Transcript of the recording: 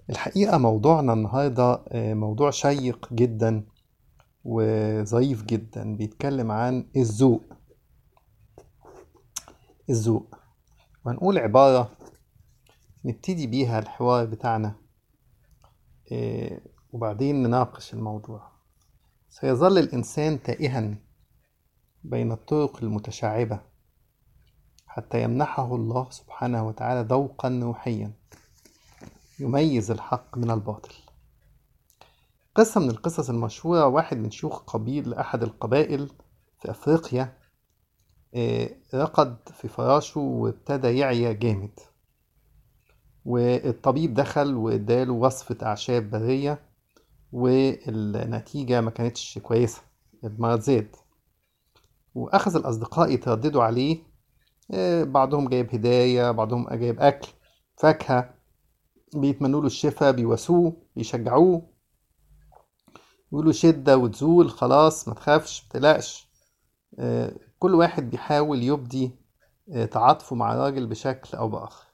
الحقيقة موضوعنا النهاردة آه، موضوع شيق جدا وظريف جدا بيتكلم عن الذوق الذوق وهنقول عبارة نبتدي بيها الحوار بتاعنا آه، وبعدين نناقش الموضوع سيظل الإنسان تائها بين الطرق المتشعبة حتى يمنحه الله سبحانه وتعالى ذوقا روحيا يميز الحق من الباطل قصة من القصص المشهورة واحد من شيوخ قبيل أحد القبائل في أفريقيا آه، رقد في فراشه وابتدى يعيا جامد والطبيب دخل واداله وصفة أعشاب برية والنتيجة ما كانتش كويسة المرض زاد وأخذ الأصدقاء يترددوا عليه آه، بعضهم جايب هدايا بعضهم جايب أكل فاكهة بيتمنوا له الشفاء بيواسوه بيشجعوه يقولوا شدة وتزول خلاص ما تخافش متقلقش آه، كل واحد بيحاول يبدي آه، تعاطفه مع الراجل بشكل أو بآخر